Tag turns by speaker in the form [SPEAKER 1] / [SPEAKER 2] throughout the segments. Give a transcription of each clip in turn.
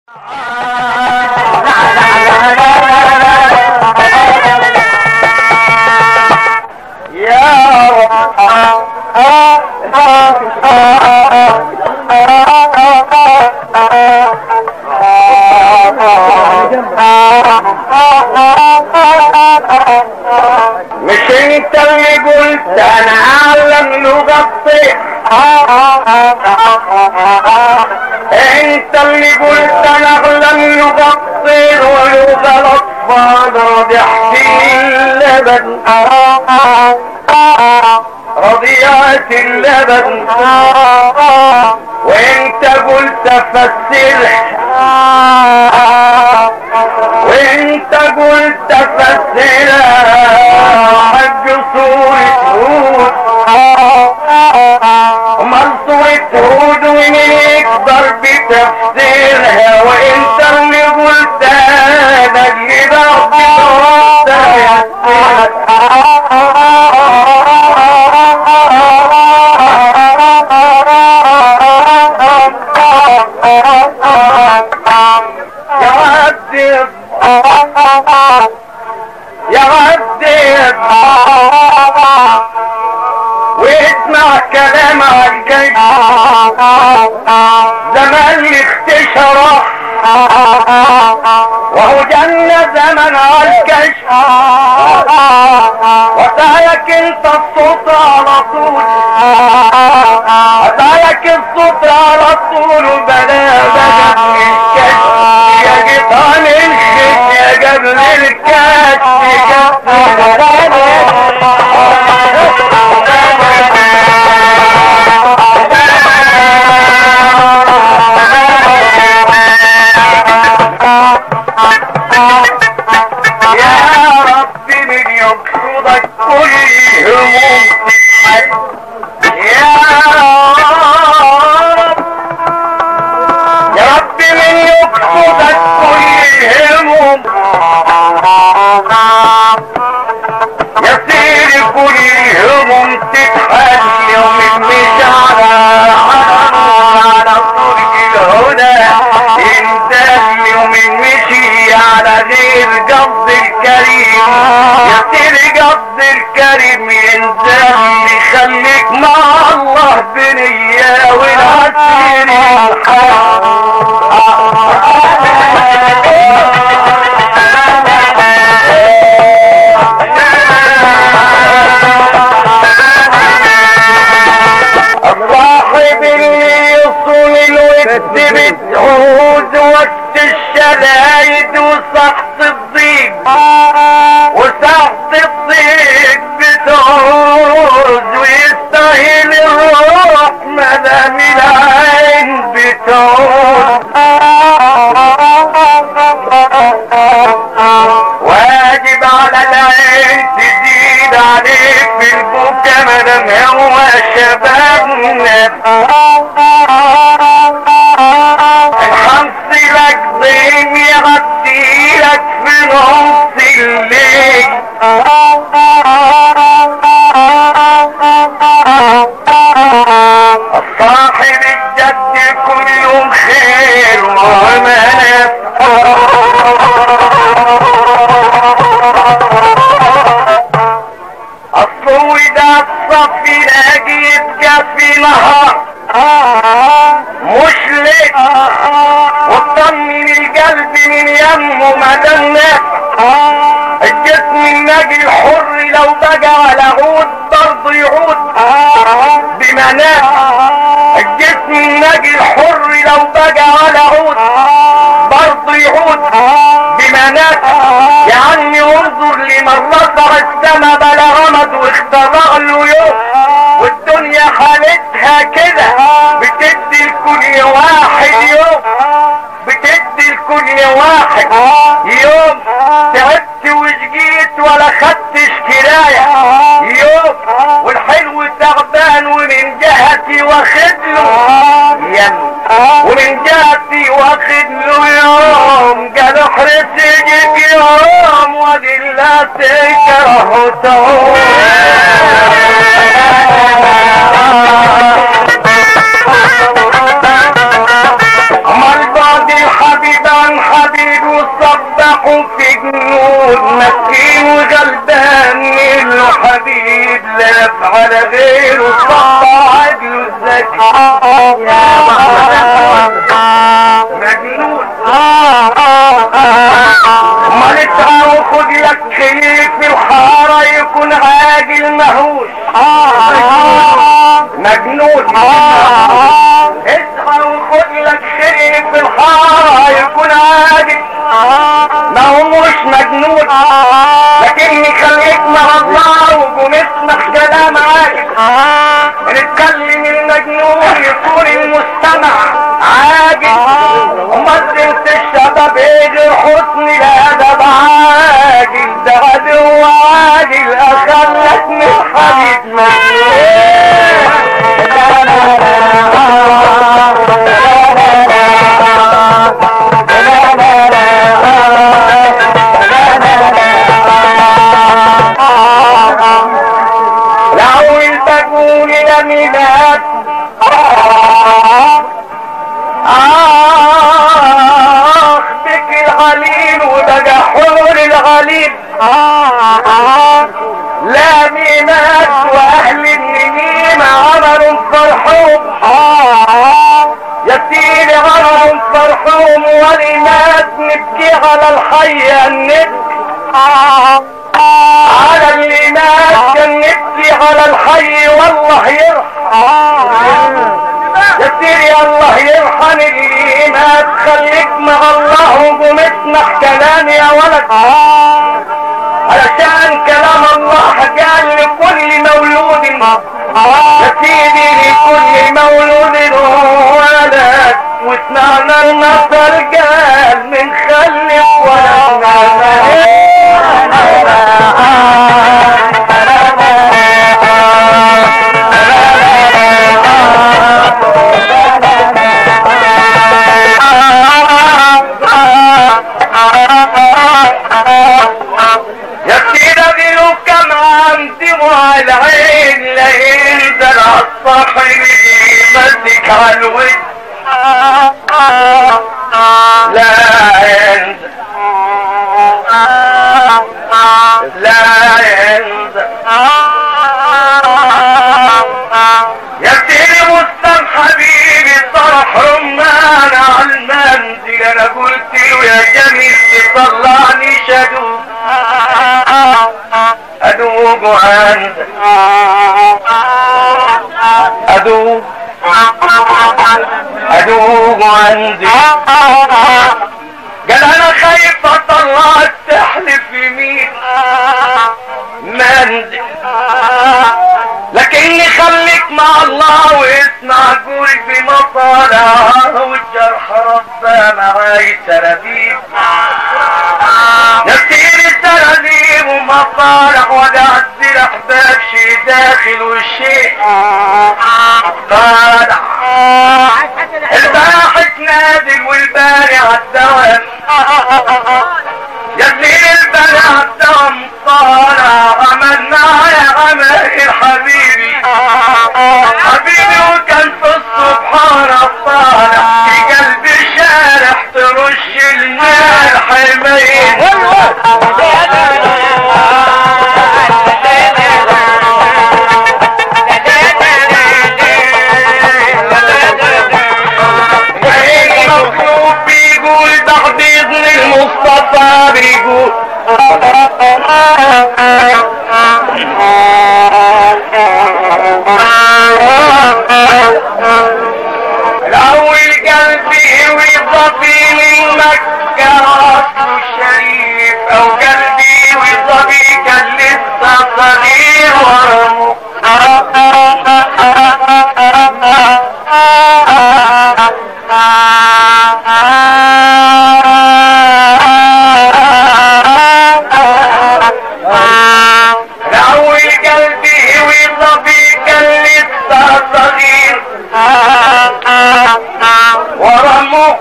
[SPEAKER 1] مش انت اللي قلت انا اعلم لغة الطير انت اللي قلت انا اعلم لغة الطير ولغة الاطفال رضيعتي اللبن رضيعت اللبن وانت قلت فسرها وانت قلت فسرها حق صورة هود امال صورة هود ومين يقدر بتفسيرها وانت اللي قلت هذا اللي ربي يا عبد يا عبد واسمع كلام الجيش زمان اختشرة وهو جنة زمن الكشف وسالك انت الصوت على طول وسالك الصوت على طول بلا بلا الكشف يا جيطان الشيخ يا قبل الكشف يا رب من يقصدك كل هموم يا رب يا رب من يقصدك كل هموم يصير كل هموم تتحل يوم مش على على طريق الهدى انت يوم مشي على غير قصد الكريم يصير قصد الكريم ينزل يخليك مع الله بنية والعسير الصاحب اللي يصون الود بتعود وقت الشدايد وسخط الضيق وسخط الضيق بتعود ويستاهل الروح مدام العين بتعود واجب على العين تزيد عليك في البكا مدام هو شبابنا الخمس لك ضيم يغطي لك في نص الليل الصاحب الجد كل خير وامانه الصوي ده الصفي لاقي يبقى في نهار مش ليل وطمن القلب من يمه مدنة الجسم الناجي الحر لو بقى على عود برضه يعود بمناه الجسم الناجي الحر لو بقى على عود برضه يعود بمناه يا عمي انظر لمن نصر السما بلا غمض واخترع له يوم والدنيا حالتها كده بتدي لكل واحد يوم بتدي لكل واحد يوم تعبت وشقيت ولا خدتش كراية يوم والحلو تعبان ومن جهتي واخد له يم ومن جهتي واخد له يوم قالوا احرس يجيك يوم وادي لا تكره امال بعد الحبيب لف على غيره صح عقله الذكي مجنون امال ادعى وخد لك خليك في الحارة يكون عاجل مهوش مجنون ادعى وخد لك خليك في الحارة يكون عاجل ما هو مش مجنون لكني خليك مع الله وقوم اسمع كلام عاجل نتكلم المجنون يكون المستمع عاجل ومزنت الشباب اجر حسن الادب عاجل ده عدو عاجل اخلك من حبيب لو البجول لميلاد آخ بك الغليل وبقى حور الغليل لا ميمات واهل النميمة عملوا فرحوم يا سيدي عملوا فرحوم ولناس نبكي على الحي النبكي على اللي مات كان نبكي على الحي والله يرحم يا سيدي الله يرحم اللي مات خليك مع الله وقوم اسمع كلامي يا ولد علشان كلام الله قال لكل مولود يا سيدي لكل مولود ولد وسمعنا النصر قال من خلف ولد يا سيدي ابنه كم عندي وعلى العين لا ينزل عالصاحب يمسك على الوجه لا ينزل لا ينزل يا سيدي مسلم حبيبي صرح رمان على المنزل انا قلت له يا جميل تطلعني شدوق ادوق عندك ادوق ادوق عندي قال انا خايف اطلع تحلف يمين منزل لكني خليك مع الله واسمع قلبي مطالع والجرح ربى معاي ترابيب نسير الترابيب ومطالع ودع السلاح بابشي داخل والشيء طالع الباحث نازل والباري عالدوام يا زين الباري عالدوام طالع عملنا يا عمل حبيبي حبيبي وكان في السبحان طالع في قلب الشارع ترش النار حمين المطلوب بيقول بعد اذن المصطفى بيقول الاول قلبي ويصفي من مكة اصله الشريف او قلبي ويصفي كان لسه صغير ورمه الاول قلبي ويصفي كان لسه صغير ورمه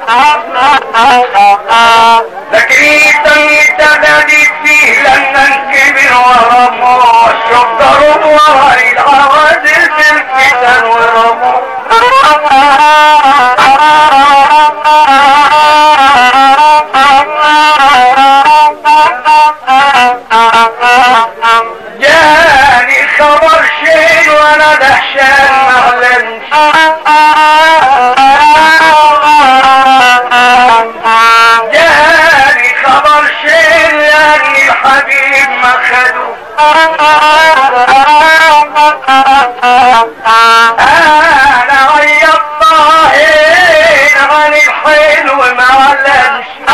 [SPEAKER 1] لكن تم تغدي فيه لما انكبر ورمه شوف ضرب ورا العوازل في الفتن ورمه جاني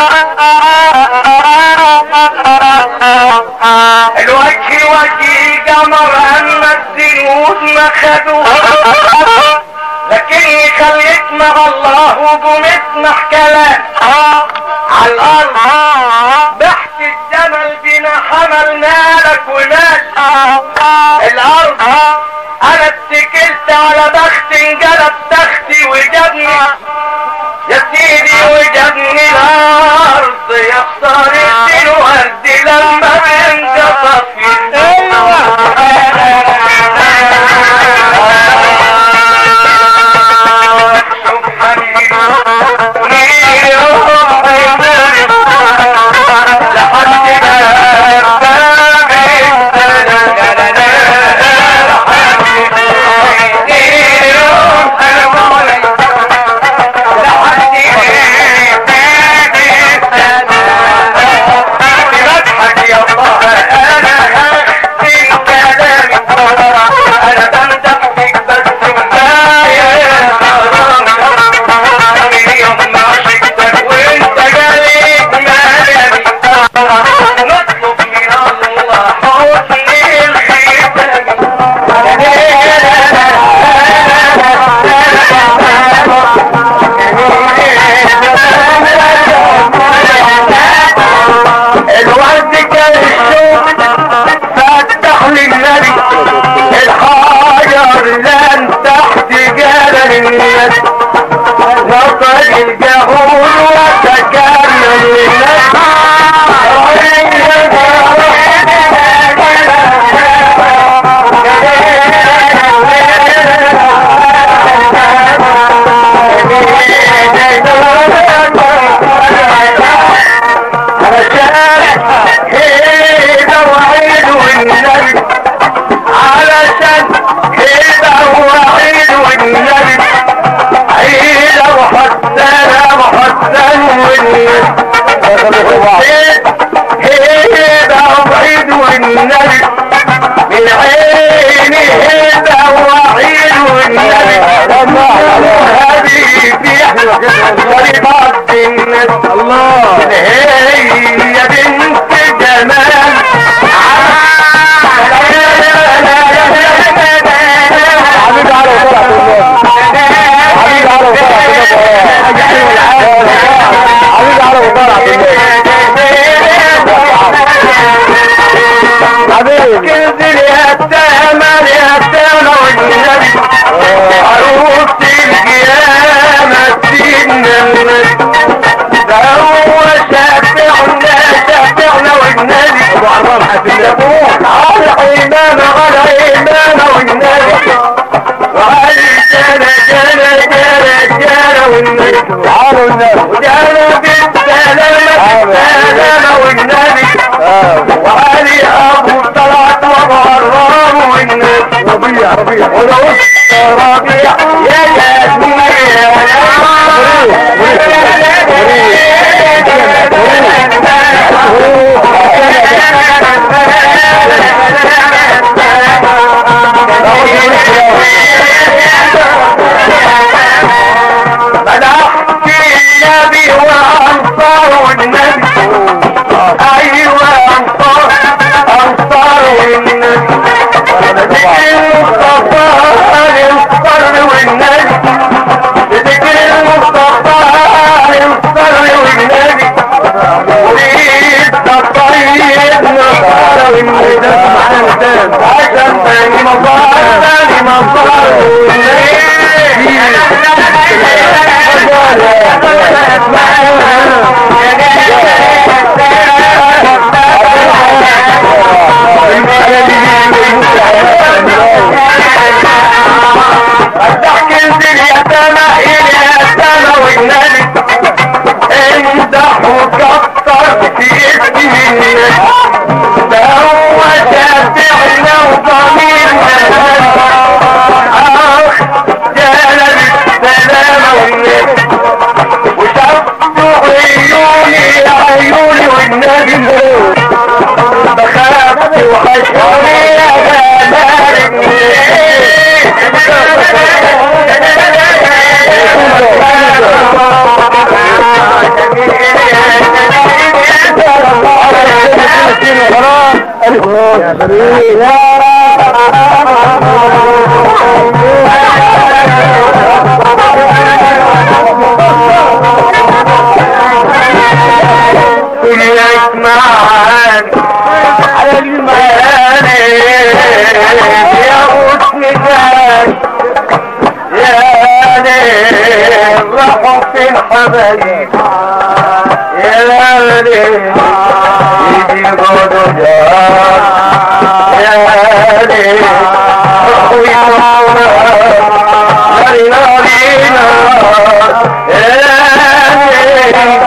[SPEAKER 1] الوجه وجه قمر اما الزنود ما خدوه لكني خليت مع الله وقمت مع كلام على الارض بحت الجمل بنا حملنا لك ومال الارض انا اتكلت على بخت انقلب تختي وجابني يا سيدي وجابني الارض يا خسارة الورد لما بينقطف شوف حبيبي نيري روحي لحد ما باب انا بمدح فيك بس كفايه يوم ما شفتك وانت جالك مالي نطلب من الله حسن الختام الورد كان الشوق فتح للنبي الحجر لن تحت جبل النبي نطق الجهول وتكمل علشان كده وعيد والنبي عيد وحسن وحسن والنبي هيدا وعيد والنبي من عيني هيدا وعيد والنبي حبيبي طريقة الناس الله هي بنت جمال
[SPEAKER 2] حبيبي على وطلع حبيبي على وطلع حبيبي على وطلع حبيبي
[SPEAKER 1] انزل يا تامل يا تامل والنبي عروس القيامة سيدنا النبي ده هو شافعنا شافعنا والنبي
[SPEAKER 2] ابو عرام حبيبي
[SPEAKER 1] على الإمام على الإمام والنبي وعلى جنى جنى جنى جنى والنبي
[SPEAKER 2] تعالوا الناس
[SPEAKER 1] وجانا بالسلامة بالسلامة والنبي وعلي ابو طلعت وابو عرام والنبي
[SPEAKER 2] ربيع ربيع
[SPEAKER 1] ولو ربيع يا ياسمين مدحت النبي وانصار النبي ايوه انصار انصار والنبي ذكر المصطفى الصر والنبي ذكر المصطفى الصر والنبي اريد الطيب نصار والنبي عشان تاني مصار تاني مصار الضحك انزل يا سما الى يا سما والنبي امدح وكتر في اسمي ده هو شافعنا وضميرنا اخ جلال السلامة والنبي وشفت عيوني عيوني والنبي بخاف وحشوني يا جمال النبي كلك معاك على المال يا غصن جاي يا ليل راحوا في الحبايب يا ليل يجي غدو جار يا ليل راحوا يطلعوا لنا لنا يا ليل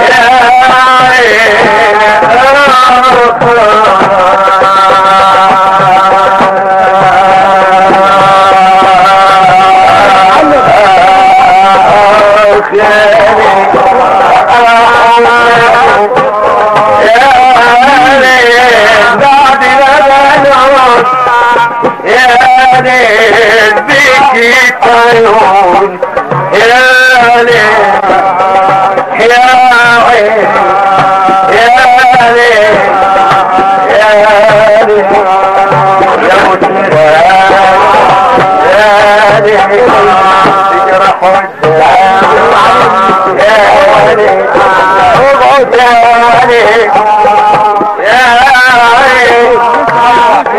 [SPEAKER 1] يا ليل يا عين يا ليل يا ليل يا مسلم يا ليل تجرح الدم يا ليل اقعد يا ليل يا عين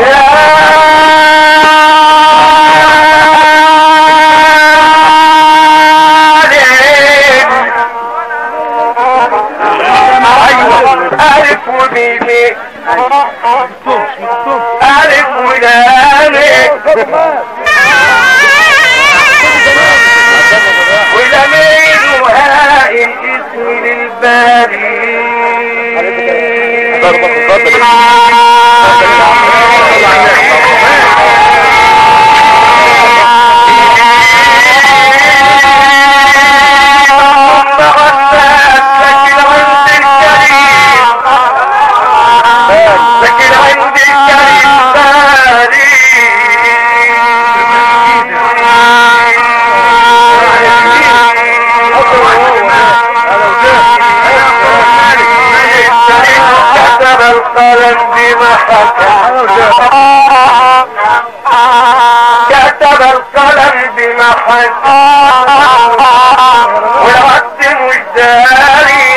[SPEAKER 1] يا ليل ايوه الف وميمي الف ولامي ولامين وهاء الاسم للباري لكن عند الكريم باري كتب القلم بما حكى كتب القلم بما حكى والعد مش داري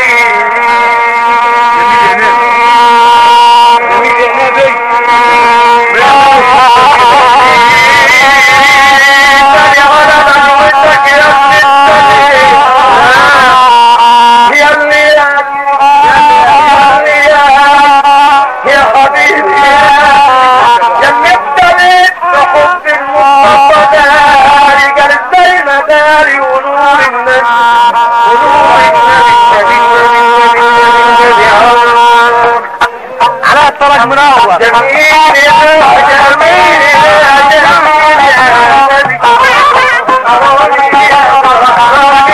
[SPEAKER 1] داري ونور النبي ونور النبي النبي النبي
[SPEAKER 2] على الطرق منور
[SPEAKER 1] جميل يا جميل يا جميل يا نبي أروني يا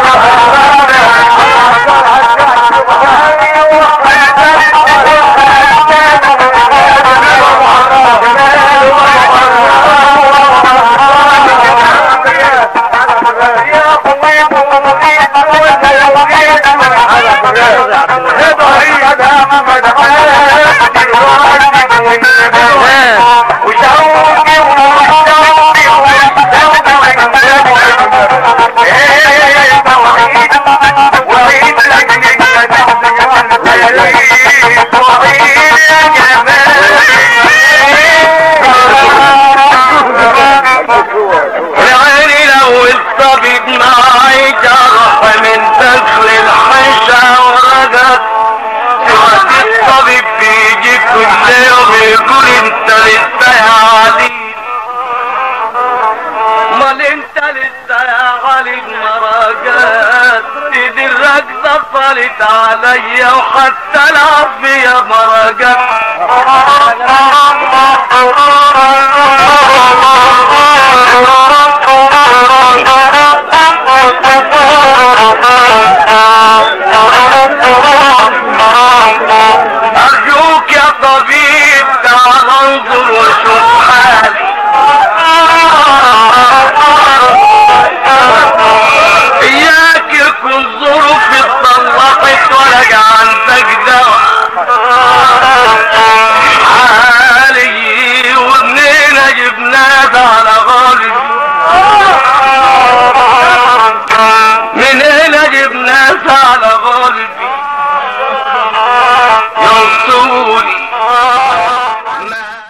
[SPEAKER 1] يعني لو الطبيب معي جرح من دخل الحشا ورقد ساعة الطبيب بيجي كل يوم يقول انت لسه يا علي امال انت لسه يا علي مرقات ايدي الركضة فالت عليا وحتى العظم يا مرقات